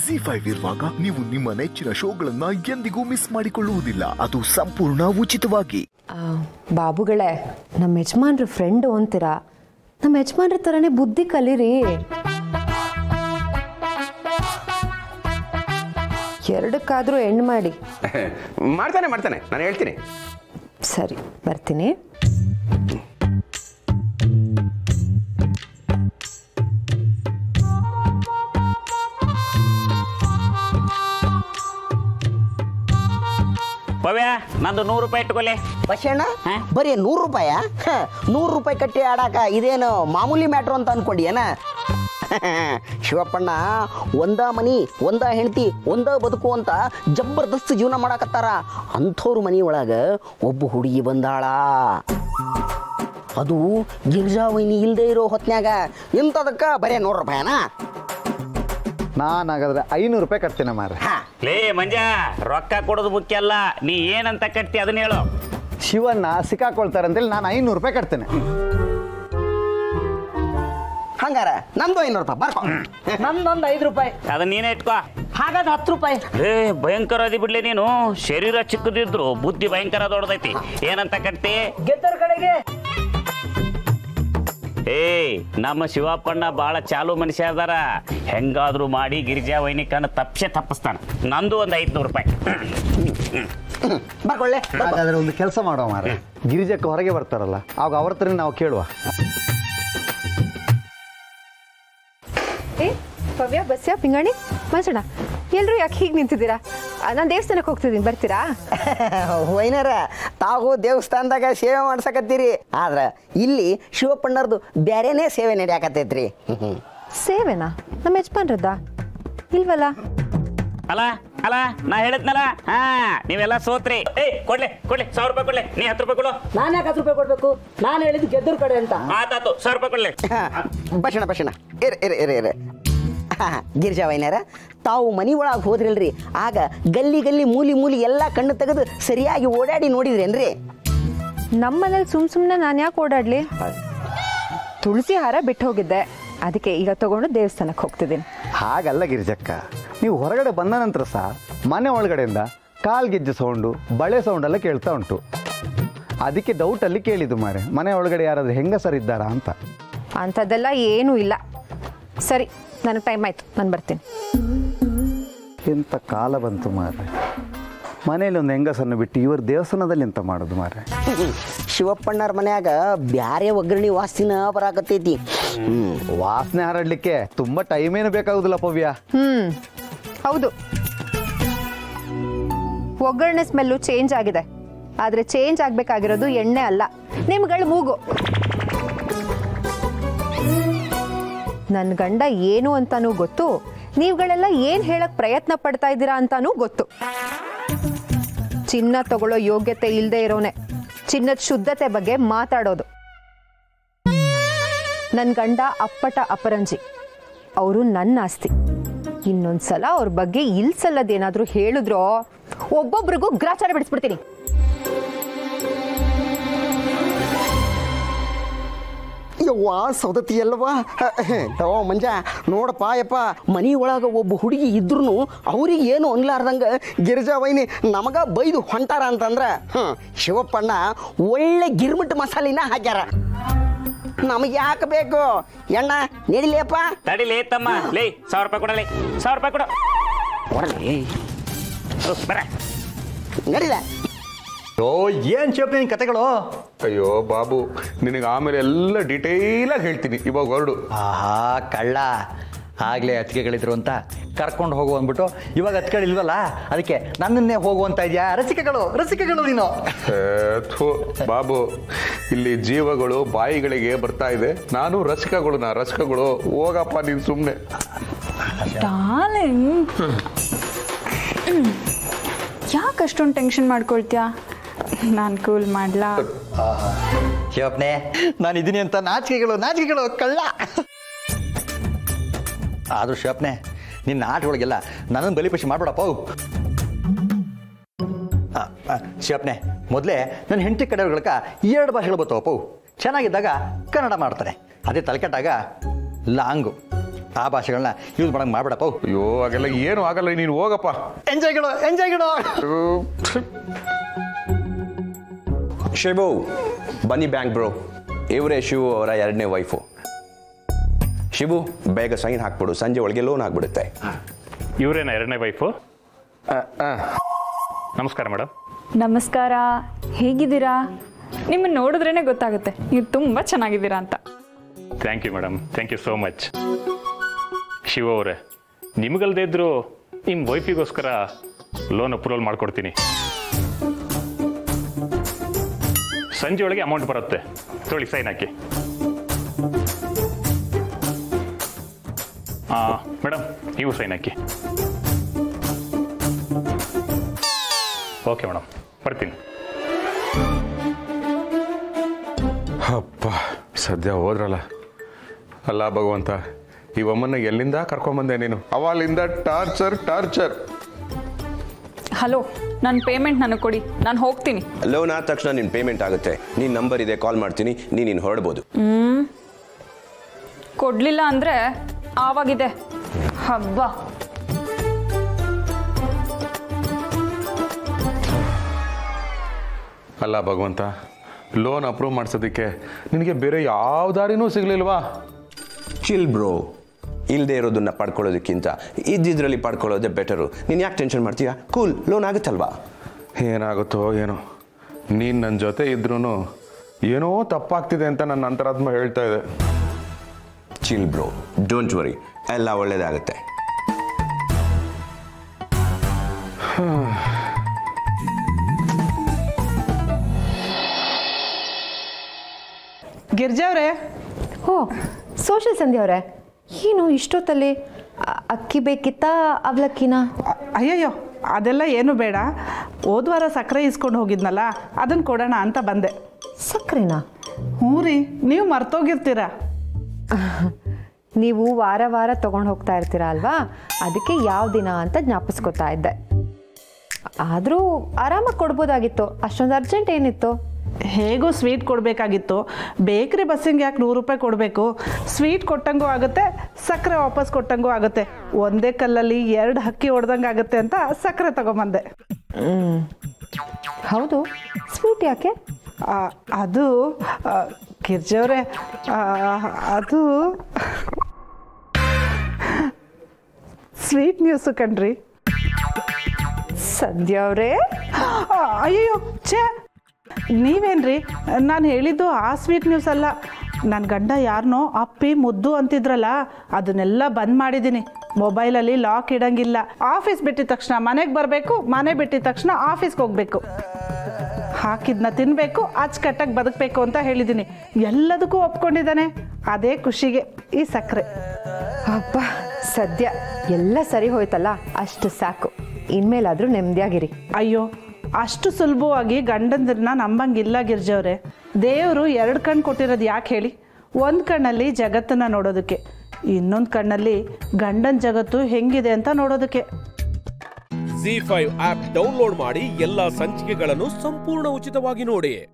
G five ಇರುವಾಗ ನೀವು ನಿಮ್ಮ ನೆಚ್ಚಿನ ಶೋಗಳನ್ನ ಎಂದಿಗೂ ಮಿಸ್ ಮಾಡಿಕೊಳ್ಳುವುದಿಲ್ಲ ಅದು ಸಂಪೂರ್ಣ ಉಚಿತವಾಗಿ ಆ, ಬಾಬುಗಳೇ ನಮ್ಮ ಯಜಮಾನ್ರ ಫ್ರೆಂಡು ಅಂತೀರ ನಮ್ಮ ಯಜಮಾನ್ರ ಥರನೇ ಬುದ್ಧಿ ಕಲೀರಿ ಎರಡಕ್ಕಾದ್ರೂ ಹೆಣ್ಣು ಮಾಡಿ ಮಾಡ್ತಾನೆ ಮಾಡ್ತಾನೆ ನಾನು ಹೇಳ್ತೀನಿ ಸರಿ ಬರ್ತೀನಿ ಭವ್ಯ ನಂದು ನೂರು ರೂಪಾಯಿ ಇಟ್ಕೊಲೆ ಬಸಣ್ಣ ಹಾ? ಬರೀ ನೂರು ರೂಪಾಯ ನೂರು ರೂಪಾಯಿ ಕಟ್ಟಿ ಆಡಾಕ ಇದೇನು ಮಾಮೂಲಿ ಮ್ಯಾಟ್ರು ಅಂತ ಅನ್ಕೊಂಡಿಯೇನ ಶಿವಪ್ಪಣ್ಣ ಒಂದ ಮನಿ ಒಂದ ಹೆಂಡತಿ ಒಂದ ಬದುಕು ಅಂತ ಜಬರ್ದಸ್ತ್ ಜೀವನ ಮಾಡಾಕತ್ತಾರ ಅಂಥವ್ರ ಮನಿ ಒಳಗ ಒಬ್ಬ ಹುಡುಗಿ ಬಂದಾಳ ಅದು ಗಿರ್ಜಾವೈನಿ ಇಲ್ದೇ ಇರೋ ಹೊತ್ನ್ಯಾಗ ಇಂಥದಕ್ಕ ಬರೀ ನೂರು ರೂಪಾಯನ ನಾನು ಹಾಗಾದ್ರೆ ಐನೂರು ರೂಪಾಯಿ ಕಟ್ತೇನೆ ಮಾರ್ರೆ ಹಾ ಲೇ ಮಂಜ ರೊಕ್ಕ ಕೊಡೋದು ಮುಖ್ಯ ಅಲ್ಲ ನೀ ಏನಂತ ಕಟ್ತಿ ಅದನ್ನ ಹೇಳು ಶಿವನ್ನ ಸಿಕ್ಕಾಕೊಳ್ತಾರೆ ಅಂತೇಳಿ ನಾನು ಐನೂರು ರೂಪಾಯಿ ಕಟ್ತೇನೆ ಹಂಗಾರ ನಮ್ದು ಐನೂರು ರೂಪಾಯಿ ಬರ್ಕೊ ನಂದೊಂದು ಐದು ರೂಪಾಯಿ ಅದನ್ನ ನೀನೇ ಇಟ್ಕೋ ಹಾಗಾದ್ರೆ ಹತ್ತು ರೂಪಾಯಿ ಲೇ ಭಯಂಕರ ಅದಿ ಬಿಡ್ಲಿ ನೀನು ಶರೀರ ಚಿಕ್ಕದಿದ್ರು ಬುದ್ಧಿ ಭಯಂಕರ ದೊಡ್ಡದೈತಿ ಏನಂತ ಕಟ್ತಿ ಗೆದ್ದರ ಕಡೆಗೆ ಏ ನಮ್ಮ ಶಿವಪ್ಪಣ್ಣ ಬಾಳ ಚಾಲು ಮನುಷ್ಯ ಅದಾರ ಹೆಂಗಾದ್ರೂ ಮಾಡಿ ಗಿರಿಜಾ ವೈನಿಕನ ತಪ್ಸೆ ತಪ್ಪಿಸ್ತಾನ ನಂದು ಒಂದು ಐದ್ನೂರು ರೂಪಾಯಿ ಬರ್ಕೊಳ್ಳೆ ಹಾಗಾದ್ರೆ ಒಂದು ಕೆಲಸ ಮಾಡುವ ಮಾರ್ರೆ ಗಿರಿಜಕ್ಕೆ ಹೊರಗೆ ಬರ್ತಾರಲ್ಲ ಆವಾಗ ಅವ್ರ ಹತ್ರ ನಾವು ಕೇಳುವ ಏ ಭವ್ಯ ಬಸ್ಯ ಪಿಂಗಾಣಿ ಮಂಚಣ್ಣ ಎಲ್ಲರೂ ಯಾಕೆ ಹೀಗೆ ನಿಂತಿದ್ದೀರಾ ನಾನು ದೇವಸ್ಥಾನಕ್ಕೆ ಹೋಗ್ತಿದ್ದೀನಿ ಬರ್ತೀರಾ ವೈನರ ತಾವು ದೇವಸ್ಥಾನದಾಗ ಸೇವೆ ಮಾಡ್ಸಕತ್ತೀರಿ ಆದ್ರ ಇಲ್ಲಿ ಶಿವಪ್ಪಣ್ಣರ್ದು ಬ್ಯಾರೇನೇ ಸೇವೆ ನಡೆಯಾಕತ್ತೈತ್ರಿ ಸೇವೆನಾ ನಮ್ಮ ಯಜಮಾನ್ರದ್ದ ಇಲ್ವಲ್ಲ ಅಲ್ಲ ಅಲ್ಲ ನಾ ಹೇಳಿದ್ನಲ್ಲ ಹಾ ನೀವೆಲ್ಲ ಸೋತ್ರಿ ಏ ಕೊಡ್ಲೆ ಕೊಡ್ಲೆ ಸಾವಿರ ರೂಪಾಯಿ ಕೊಡ್ಲೆ ನೀ ಹತ್ತು ರೂಪಾಯಿ ಕೊಡು ನಾನು ಯಾಕೆ ಹತ್ತು ರೂಪಾಯಿ ಕೊಡ್ಬೇಕು ನಾನು ಹೇಳಿದ್ದು ಗೆದ್ದರ ಕಡೆ ಅಂತ ಆತಾತು ಸಾವಿರ ರೂಪಾಯಿ ಕೊಡ್ಲೆ ಬಸಣ ಬಸಣ ಇರ್ ಇರ್ ಇರ್ ಇರ್ ಗಿರಿಜಾ ವೈನ್ಯಾರ ತಾವು ಮನಿ ಒಳಗೆ ಹೋದ್ರಲ್ರಿ ಆಗ ಗಲ್ಲಿ ಗಲ್ಲಿ ಮೂಲಿ ಮೂಲಿ ಎಲ್ಲ ಕಣ್ಣು ತೆಗೆದು ಸರಿಯಾಗಿ ಓಡಾಡಿ ನೋಡಿದ್ರೇನ್ರಿ ನಮ್ಮನೇಲಿ ಸುಮ್ ಸುಮ್ಮನೆ ನಾನು ಯಾಕೆ ಓಡಾಡ್ಲಿ ತುಳಸಿ ಹಾರ ಬಿಟ್ಟು ಹೋಗಿದ್ದೆ ಅದಕ್ಕೆ ಈಗ ತಗೊಂಡು ದೇವಸ್ಥಾನಕ್ಕೆ ಹೋಗ್ತಿದ್ದೀನಿ ಹಾಗಲ್ಲ ಗಿರಿಜಕ್ಕ ನೀವು ಹೊರಗಡೆ ಬಂದ ನಂತರ ಸಹ ಮನೆ ಒಳಗಡೆಯಿಂದ ಕಾಲ್ಗೆಜ್ಜೆ ಸೌಂಡು ಬಳೆ ಸೌಂಡ್ ಎಲ್ಲ ಕೇಳ್ತಾ ಉಂಟು ಅದಕ್ಕೆ ಡೌಟಲ್ಲಿ ಕೇಳಿದ್ದು ಮಾರೆ ಮನೆ ಒಳಗಡೆ ಯಾರಾದ್ರೂ ಹೆಂಗಸರು ಇದ್ದಾರಾ ಅಂತ ಅಂಥದ್ದೆಲ್ಲ ಏನೂ ಇಲ್ಲ ಸರಿ ನನಗೆ ಟೈಮ್ ಆಯ್ತು ನಾನು ಬರ್ತೀನಿ ಎಂಥ ಕಾಲ ಬಂತು ಮಾರೆ ಮನೆಯಲ್ಲಿ ಒಂದು ಹೆಂಗಸನ್ನು ಬಿಟ್ಟು ಇವರು ದೇವಸ್ಥಾನದಲ್ಲಿ ಎಂತ ಮಾಡೋದು ಮಾರೆ ಶಿವಪ್ಪಣ್ಣರ ಮನ್ಯಾಗ ಬ್ಯಾರೆ ಒಗ್ಗರಣೆ ವಾಸ್ತಿನ ಬರಾಕತ್ತೈತಿ ಹ್ಮ್ ವಾಸನೆ ಹರಡ್ಲಿಕ್ಕೆ ತುಂಬ ಟೈಮ್ ಏನು ಬೇಕಾಗುದಿಲ್ಲ ಪವ್ಯ ಹ್ಮ್ ಹೌದು ಒಗ್ಗರಣೆ ಸ್ಮೆಲ್ಲು ಚೇಂಜ್ ಆಗಿದೆ ಆದ್ರೆ ಚೇಂಜ್ ಆಗ್ಬೇಕಾಗಿರೋದು ಎಣ್ಣೆ ಅಲ್ಲ ನಿಮ್ಗಳ ಮೂಗು ನನ್ನ ಗಂಡ ಏನು ಅಂತಾನೂ ಗೊತ್ತು ನೀವುಗಳೆಲ್ಲ ಏನ್ ಹೇಳಕ್ ಪ್ರಯತ್ನ ಪಡ್ತಾ ಇದ್ದೀರಾ ಅಂತಾನೂ ಗೊತ್ತು ಚಿನ್ನ ತಗೊಳ್ಳೋ ಯೋಗ್ಯತೆ ಇಲ್ಲದೆ ಇರೋನೆ ಚಿನ್ನದ ಶುದ್ಧತೆ ಬಗ್ಗೆ ಮಾತಾಡೋದು ನನ್ನ ಗಂಡ ಅಪ್ಪಟ ಅಪರಂಜಿ ಅವರು ನನ್ನ ಆಸ್ತಿ ಇನ್ನೊಂದ್ಸಲ ಅವ್ರ ಬಗ್ಗೆ ಇಲ್ಸಲ್ಲದೇನಾದ್ರೂ ಹೇಳಿದ್ರೋ ಒಬ್ಬೊಬ್ರಿಗೂ ಗ್ರಾಚಾರ ಬಿಡಿಸ್ಬಿಡ್ತೀನಿ ಯವ್ವ ಸೌದತಿ ಅಲ್ವಾ ತವ ಮಂಜ ನೋಡಪ್ಪ ಯಪ್ಪ ಮನಿ ಒಳಗ ಒಬ್ಬ ಹುಡುಗಿ ಇದ್ರೂ ಅವ್ರಿಗೆ ಏನು ಅನ್ಲಾರ್ದಂಗ ಗಿರಿಜಾ ವೈನಿ ನಮಗ ಬೈದು ಹೊಂಟಾರ ಅಂತಂದ್ರ ಹ್ಮ್ ಶಿವಪ್ಪಣ್ಣ ಒಳ್ಳೆ ಗಿರ್ಮಿಟ್ ಮಸಾಲಿನ ಹಾಕ್ಯಾರ ನಮಗೆ ಯಾಕೆ ಬೇಕು ಎಣ್ಣ ನಡಿಲಿಯಪ್ಪ ತಡಿಲೇ ತಮ್ಮ ಲೇ ಸಾವಿರ ರೂಪಾಯಿ ಕೊಡಲೇ ಸಾವಿರ ರೂಪಾಯಿ ಕೊಡು ಹೊರಲಿ ಹ್ಮ್, ಬರ ನಡಿಲ ಓ ಏನು ಚೋಪ್ನಿ ನಿನ್ ಕತೆಗಳು ಅಯ್ಯೋ ಬಾಬು ನಿನಗೆ ಆಮೇಲೆ ಎಲ್ಲ ಡೀಟೇಲಾಗಿ ಹೇಳ್ತೀನಿ ಇವಾಗ ಹೊರಡು ಆಹಾ ಕಳ್ಳ ಆಗ್ಲೇ ಅತ್ತಿಗೆಗಳಿದ್ರು ಅಂತ ಕರ್ಕೊಂಡು ಹೋಗು ಅಂದ್ಬಿಟ್ಟು ಇವಾಗ ಅತ್ತಿಗೆಗಳಿಲ್ವಲ್ಲ ಅದಕ್ಕೆ ನನ್ನನ್ನೇ ಹೋಗುವಂತ ಇದೆಯಾ ರಸಿಕೆಗಳು ರಸಿಕೆಗಳು ನೀನು ಏ, ಥು, ಬಾಬು ಇಲ್ಲಿ ಜೀವಗಳು ಬಾಯಿಗಳಿಗೆ ಬರ್ತಾ ಇದೆ ನಾನು ರಸಿಕಗಳು ನಾ ರಸಿಕಗಳು ಹೋಗಪ್ಪ ನೀನು ಸುಮ್ಮನೆ ಡಾರ್ಲಿಂಗ್ ಯಾಕೆ ಅಷ್ಟೊಂದು ಟೆನ್ಷನ್ ಮಾಡ್ಕೊಳ್ತೀಯಾ ನಾನು ಕೂಲ್ ಮಾಡ್ಲಾ ಶಿವಪ್ನೆ ನಾನು ಇದೀನಿ ಅಂತ ನಾಚಿಕೆಗಳು ನಾಚಿಕೆಗಳು ಕಳ್ಳ ಆದ್ರೂ ಶಿವಪ್ನೆ ನಿನ್ನ ಆಟಗಳಿಗೆಲ್ಲ ನನ್ನನ್ನು ಬಲಿಪಶಿ ಮಾಡ್ಬೇಡಪ್ಪ ಅವು. ಆ, ಆ, ಶಿವಪ್ನೆ ಮೊದಲೇ ನನ್ನ ಹೆಂಡತಿ ಕಡೆಯವ್ರಗಳಕ ಎರಡು ಭಾಷೆಗಳು ಬರ್ತಾವಪ್ಪ ಅವು. ಚೆನ್ನಾಗಿದ್ದಾಗ ಕನ್ನಡ ಮಾಡ್ತಾರೆ ಅದೇ ತಲೆಕೆಟ್ಟಾಗ ಲಾಂಗು ಆ ಭಾಷೆಗಳನ್ನ ಯೂಸ್ ಮಾಡಂಗೆ ಮಾಡ್ಬೇಡಪ್ಪ ಅಯ್ಯೋ ಹಾಗೆಲ್ಲ ಏನು ಆಗಲ್ಲ ನೀನು ಹೋಗಪ್ಪ ಎಂಜಾಯ್ಗಳು ಎಂಜಾಯ್ಗಳು ಶಿವು ಬನ್ನಿ ಬ್ಯಾಂಕ್ ಬ್ರೋ ಇವರೇ ಶಿವು ಅವರ ಎರಡನೇ ವೈಫು ಶಿವು ಬೇಗ ಸೈನ್ ಹಾಕ್ಬಿಡು ಸಂಜೆ ಒಳಗೆ ಲೋನ್ ಆಗ್ಬಿಡುತ್ತೆ ಇವರೇನ ಎರಡನೇ ವೈಫು ನಮಸ್ಕಾರ ಮೇಡಮ್ ನಮಸ್ಕಾರ ಹೇಗಿದ್ದೀರಾ ನಿಮ್ಮನ್ನು ನೋಡಿದ್ರೇ ಗೊತ್ತಾಗುತ್ತೆ ನೀವು ತುಂಬ ಚೆನ್ನಾಗಿದ್ದೀರಾ ಅಂತ thank you madam thank you so much Shiva ಅವರೇ ನಿಮಗಲ್ದೇ ಇದ್ರು ನಿಮ್ಮ ವೈಫಿಗೋಸ್ಕರ ಲೋನ್ ಅಪ್ರೂವಲ್ ಮಾಡ್ಕೊಡ್ತೀನಿ ಸಂಜೆ ಒಳಗೆ ಅಮೌಂಟ್ ಬರುತ್ತೆ ತೊಳಿ ಸೈನ್ ಹಾಕಿ ಹಾಂ ಮೇಡಮ್ ನೀವು ಸೈನ್ ಹಾಕಿ ಓಕೆ ಮೇಡಮ್ ಬರ್ತೀನಿ ಅಪ್ಪ ಸದ್ಯ ಹೋದ್ರಲ್ಲ ಅಲ್ಲ ಭಗವಂತ ಈ ಅಮ್ಮನ್ನ ಎಲ್ಲಿಂದ ಕರ್ಕೊಂಬಂದೆ ನೀನು ಅವಳಿಂದ ಟಾರ್ಚರ್ ಟಾರ್ಚರ್ ಹಲೋ ನನ್ನ ಪೇಮೆಂಟ್ ನನಗೆ ಕೊಡಿ ನಾನು ಹೋಗ್ತೀನಿ ಲೋನ್ ಆದ ತಕ್ಷಣ ನಿನ್ನ ಪೇಮೆಂಟ್ ಆಗುತ್ತೆ ನಿನ್ನ ನಂಬರ್ ಇದೆ ಕಾಲ್ ಮಾಡ್ತೀನಿ ನೀನು ಇನ್ನು ಹೊರಡ್ಬೋದು ಹ್ಞೂ ಕೊಡಲಿಲ್ಲ ಅಂದರೆ ಆವಾಗಿದೆ ಹಬ್ಬ ಅಲ್ಲ ಭಗವಂತ ಲೋನ್ ಅಪ್ರೂವ್ ಮಾಡಿಸೋದಕ್ಕೆ ನಿನಗೆ ಬೇರೆ ಯಾವ ದಾರಿನೂ ಸಿಗ್ಲಿಲ್ವಾ ಚಿಲ್ ಬ್ರೋ ಇಲ್ಲದೆ ಇರೋದನ್ನ ಪಡ್ಕೊಳ್ಳೋದಕ್ಕಿಂತ ಇದ್ದಿದ್ರಲ್ಲಿ ಪಡ್ಕೊಳ್ಳೋದೇ ಬೆಟರು ನೀನು ಯಾಕೆ ಟೆನ್ಷನ್ ಮಾಡ್ತೀಯಾ ಕೂಲ್ ಲೋನ್ ಆಗುತ್ತಲ್ವಾ ಏನಾಗುತ್ತೋ ಏನೋ ನೀನು ನನ್ನ ಜೊತೆ ಇದ್ರೂ ಏನೋ ತಪ್ಪಾಗ್ತಿದೆ ಅಂತ ನನ್ನ ಅಂತರಾತ್ಮ ಹೇಳ್ತಾ ಇದೆ ಚಿಲ್ ಬ್ರೋ ಡೋಂಟ್ ವರಿ ಎಲ್ಲ ಒಳ್ಳೇದಾಗುತ್ತೆ ಗಿರ್ಜಾ ಅವರೇ ಓ ಸೋಷಲ್ ಸಂಧ್ಯಾ ಅವರೇ ಏನು ಇಷ್ಟೊತ್ತಲ್ಲಿ ಅ- ಅಕ್ಕಿ ಬೇಕಿತ್ತಾ ಅವಲಕ್ಕಿನ ಅಯ್ಯಯ್ಯೋ ಅದೆಲ್ಲ ಏನು ಬೇಡ ಹೋದ ವಾರ ಸಕ್ಕರೆ ಇಸ್ಕೊಂಡು ಹೋಗಿದ್ನಲ್ಲ ಅದನ್ನು ಕೊಡೋಣ ಅಂತ ಬಂದೆ ಸಕ್ಕರೆನಾ ಹ್ಞೂ ರೀ ನೀವು ಮರ್ತೋಗಿರ್ತೀರ ನೀವು ವಾರ ವಾರ ತಗೊಂಡು ಹೋಗ್ತಾ ಇರ್ತೀರಾ ಅಲ್ವಾ ಅದಕ್ಕೆ ಯಾವ ದಿನ ಅಂತ ಜ್ಞಾಪಿಸ್ಕೊತಾ ಇದ್ದೆ ಆದರೂ ಆರಾಮಾಗಿ ಕೊಡ್ಬೋದಾಗಿತ್ತು ಅಷ್ಟೊಂದು ಅರ್ಜೆಂಟ್ ಏನಿತ್ತು ಹೇಗೂ ಸ್ವೀಟ್ ಕೊಡಬೇಕಾಗಿತ್ತು ಬೇಕ್ರಿ ಬಸ್ಸಿಗೆ ಯಾಕೆ ನೂರು ರೂಪಾಯಿ ಕೊಡಬೇಕು ಸ್ವೀಟ್ ಕೊಟ್ಟಂಗೂ ಆಗುತ್ತೆ ಸಕ್ಕರೆ ವಾಪಸ್ ಕೊಟ್ಟಂಗೂ ಆಗುತ್ತೆ ಒಂದೇ ಕಲ್ಲಲ್ಲಿ ಎರಡು ಹಕ್ಕಿ ಹೊಡೆದಂಗೆ ಆಗುತ್ತೆ ಅಂತ ಸಕ್ಕರೆ ತಗೊಂಬಂದೆ ಹ್ಮ್. ಹೌದು ಸ್ವೀಟ್ ಯಾಕೆ ಆ, ಅದು ಆ, ಗಿರ್ಜವ್ರೆ ಆ, ಅದು ಸ್ವೀಟ್ ನ್ಯೂಸು ಕಣ್ರಿ ಸದ್ಯ ಅವರೇ ಆ, ಅಯ್ಯಯ್ಯೋ ಛೇ ನೀವೇನ್ರಿ ನಾನು ಹೇಳಿದ್ದು ಆ ಸ್ವೀಟ್ ನ್ಯೂಸ್ ಅಲ್ಲ ನನ್ನ ಗಂಡ ಯಾರನ್ನೋ ಅಪ್ಪಿ ಮುದ್ದು ಅಂತಿದ್ರಲ್ಲ ಅದನ್ನೆಲ್ಲ ಬಂದ್ ಮಾಡಿದ್ದೀನಿ ಮೊಬೈಲಲ್ಲಿ ಲಾಕ್ ಇಡಂಗಿಲ್ಲ ಆಫೀಸ್ ಬಿಟ್ಟಿದ ತಕ್ಷಣ ಮನೆಗೆ ಬರಬೇಕು ಮನೆ ಬಿಟ್ಟಿದ ತಕ್ಷಣ ಆಫೀಸ್ಗೆ ಹೋಗಬೇಕು ಹಾಕಿದ್ನ ತಿನ್ನಬೇಕು ಅಚ್ಚುಕಟ್ಟಾಗಿ ಬದುಕಬೇಕು ಅಂತ ಹೇಳಿದ್ದೀನಿ ಎಲ್ಲದಕ್ಕೂ ಒಪ್ಕೊಂಡಿದ್ದಾನೆ ಅದೇ ಖುಷಿಗೆ ಈ ಸಕ್ಕರೆ ಅಪ್ಪ ಸದ್ಯ ಎಲ್ಲ ಸರಿ ಹೋಯ್ತಲ್ಲ ಅಷ್ಟು ಸಾಕು ಇನ್ಮೇಲಾದ್ರೂ ನೆಮ್ಮದಿಯಾಗಿರಿ ಅಯ್ಯೋ ಅಷ್ಟು ಸುಲಭವಾಗಿ ಗಂಡಂದ್ರನ್ನ ನಂಬಂಗಿಲ್ಲ ಗಿರ್ಜವ್ರೆ ದೇವರು ಎರಡು ಕಣ್ಣು ಕೊಟ್ಟಿರೋದು ಯಾಕೆ ಹೇಳಿ ಒಂದು ಕಣ್ಣಲ್ಲಿ ಜಗತ್ತನ್ನ ನೋಡೋದಕ್ಕೆ ಇನ್ನೊಂದು ಕಣ್ಣಲ್ಲಿ ಗಂಡನ ಜಗತ್ತು ಹೆಂಗಿದೆ ಅಂತ ನೋಡೋದಕ್ಕೆ ಜಿ ಫೈವ್ ಆಪ್ ಡೌನ್ಲೋಡ್ ಮಾಡಿ ಎಲ್ಲಾ ಸಂಚಿಕೆಗಳನ್ನು ಸಂಪೂರ್ಣ ಉಚಿತವಾಗಿ ನೋಡಿ